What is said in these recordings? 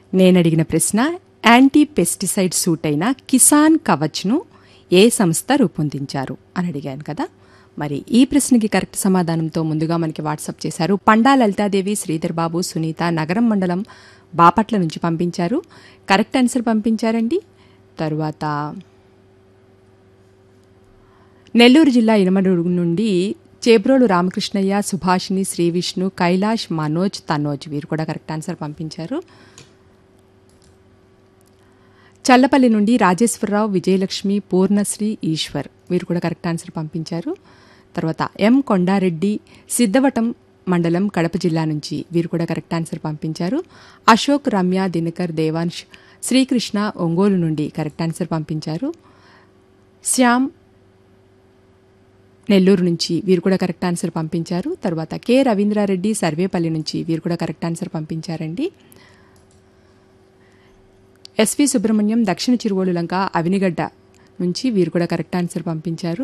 నేను అడిగిన ప్రశ్న యాంటీ పెస్టిసైడ్ సూట్ అయిన కిసాన్ కవచ్ను ఏ సంస్థ రూపొందించారు అని అడిగాను కదా మరి ఈ ప్రశ్నకి కరెక్ట్ సమాధానంతో ముందుగా మనకి వాట్సాప్ చేశారు పండా లలితాదేవి శ్రీధర్ బాబు సునీత నగరం మండలం బాపట్ల నుంచి పంపించారు కరెక్ట్ ఆన్సర్ పంపించారండి తరువాత నెల్లూరు జిల్లా ఇనమడుగు నుండి చేబ్రోలు రామకృష్ణయ్య సుభాషిణి శ్రీ విష్ణు కైలాష్ మనోజ్ తనోజ్ వీరు కూడా కరెక్ట్ ఆన్సర్ పంపించారు చల్లపల్లి నుండి రాజేశ్వరరావు విజయలక్ష్మి పూర్ణశ్రీ ఈశ్వర్ వీరు కూడా కరెక్ట్ ఆన్సర్ పంపించారు తర్వాత ఎం కొండారెడ్డి సిద్ధవటం మండలం కడప జిల్లా నుంచి వీరు కూడా కరెక్ట్ ఆన్సర్ పంపించారు అశోక్ రమ్య దినకర్ దేవాంశ్ శ్రీకృష్ణ ఒంగోలు నుండి కరెక్ట్ ఆన్సర్ పంపించారు శ్యామ్ నెల్లూరు నుంచి వీరు కూడా కరెక్ట్ ఆన్సర్ పంపించారు తర్వాత కె రవీంద్రారెడ్డి సర్వేపల్లి నుంచి వీరు కూడా కరెక్ట్ ఆన్సర్ పంపించారండి ఎస్వి సుబ్రహ్మణ్యం దక్షిణ చిరువోలు లంక అవినిగడ్డ నుంచి వీరు కూడా కరెక్ట్ ఆన్సర్ పంపించారు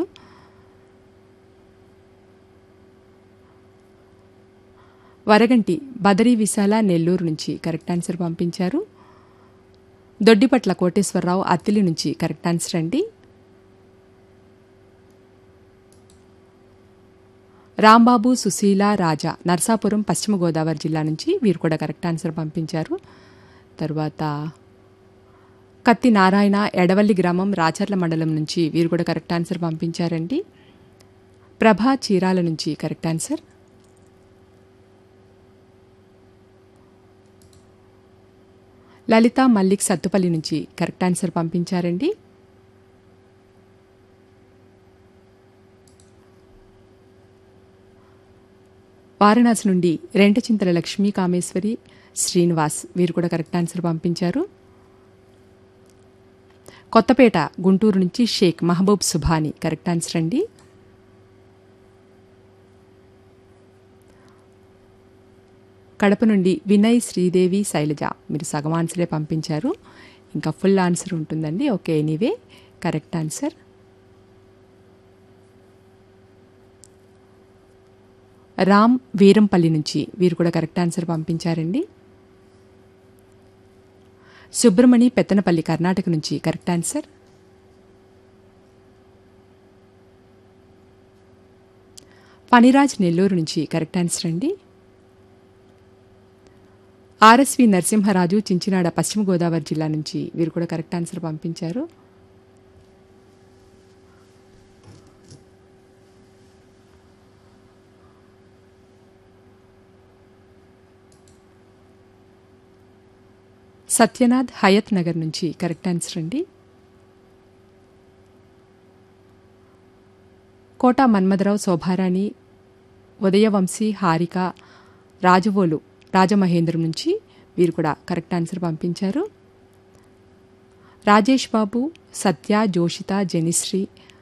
వరగంటి బదరీ విశాల నెల్లూరు నుంచి కరెక్ట్ ఆన్సర్ పంపించారు దొడ్డిపట్ల కోటేశ్వరరావు అత్తిలి నుంచి కరెక్ట్ ఆన్సర్ అండి రాంబాబు సుశీల రాజా నర్సాపురం పశ్చిమ గోదావరి జిల్లా నుంచి వీరు కూడా కరెక్ట్ ఆన్సర్ పంపించారు తర్వాత కత్తి నారాయణ ఎడవల్లి గ్రామం రాచర్ల మండలం నుంచి వీరు కూడా కరెక్ట్ ఆన్సర్ పంపించారండి ప్రభా చీరాల నుంచి కరెక్ట్ ఆన్సర్ లలిత మల్లిక్ సత్తుపల్లి నుంచి కరెక్ట్ ఆన్సర్ పంపించారండి వారణాసి నుండి రెంటచింతల లక్ష్మీ కామేశ్వరి శ్రీనివాస్ వీరు కూడా కరెక్ట్ ఆన్సర్ పంపించారు కొత్తపేట గుంటూరు నుంచి షేక్ మహబూబ్ సుభాని కరెక్ట్ ఆన్సర్ అండి కడప నుండి వినయ్ శ్రీదేవి శైలజ మీరు సగం ఆన్సరే పంపించారు ఇంకా ఫుల్ ఆన్సర్ ఉంటుందండి okay anyway correct answer Ram Veerampalli నుంచి వీరు కూడా కరెక్ట్ ఆన్సర్ పంపించారండి సుబ్రమణి పెత్తనపల్లి కర్ణాటక నుంచి కరెక్ట్ ఆన్సర్ ఫణిరాజ్ నెల్లూరు నుంచి కరెక్ట్ ఆన్సర్ అండి ఆర్ఎస్వి నరసింహరాజు చించినాడ పశ్చిమ గోదావరి జిల్లా నుంచి వీరు కూడా కరెక్ట్ ఆన్సర్ పంపించారు సత్యనాథ్ హయత్ నగర్ నుంచి కరెక్ట్ ఆన్సర్ అండి కోట మన్మధరావు శోభారాణి ఉదయవంశీ హారిక రాజవోలు రాజమహేంద్రం నుంచి వీరు కూడా కరెక్ట్ ఆన్సర్ పంపించారు రాజేష్ బాబు సత్య జోషిత జనిశ్రీ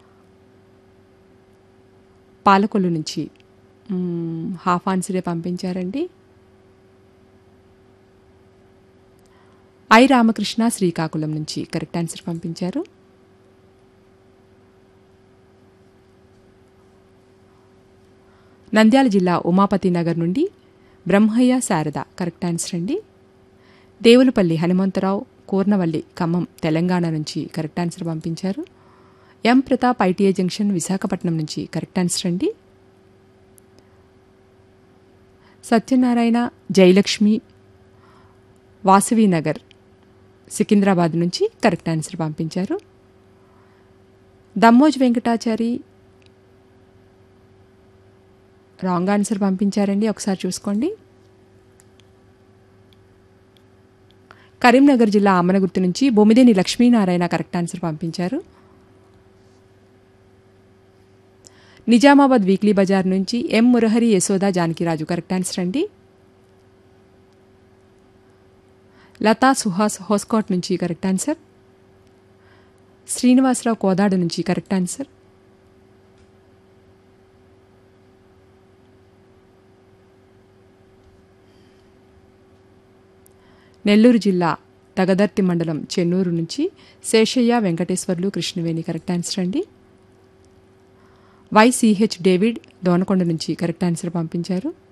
పాలకొల్లు నుంచి మ్మ్, హాఫ్ ఆన్సరే పంపించారండి ఐ రామకృష్ణ శ్రీకాకుళం నుంచి కరెక్ట్ ఆన్సర్ పంపించారు నంద్యాల జిల్లా ఉమాపతి నగర్ నుండి బ్రహ్మయ్య శారద కరెక్ట్ ఆన్సర్ అండి దేవులపల్లి హనుమంతరావు కూర్నవల్లి ఖమ్మం తెలంగాణ నుంచి కరెక్ట్ ఆన్సర్ పంపించారు M Pratap ITI junction Visakhapatnam నుంచి కరెక్ట్ ఆన్సర్ అండి సత్యనారాయణ జయలక్ష్మి వాసవి నగర్ సికింద్రాబాద్ నుంచి కరెక్ట్ ఆన్సర్ పంపించారు దమ్మోజ్ వెంకటాచారి రాంగ్ ఆన్సర్ పంపించారండి ఒకసారి చూసుకోండి కరీంనగర్ జిల్లా ఆమనగుర్తు నుంచి బొమ్మిదేని లక్ష్మీనారాయణ కరెక్ట్ ఆన్సర్ పంపించారు నిజామాబాద్ వీక్లీ బజార్ నుంచి M Murahari Yashoda Janakiraju correct answer అండి లతా సుహాస్ హోస్కోట్ నుంచి కరెక్ట్ ఆన్సర్ శ్రీనివాసరావు కోదాడ నుంచి కరెక్ట్ ఆన్సర్ నెల్లూరు జిల్లా తగదర్తి మండలం చెన్నూరు నుంచి శేషయ్య వెంకటేశ్వర్లు కృష్ణవేణి కరెక్ట్ ఆన్సర్ అండి వైసిహెచ్ డేవిడ్ దోనకొండ నుంచి కరెక్ట్ ఆన్సర్ పంపించారు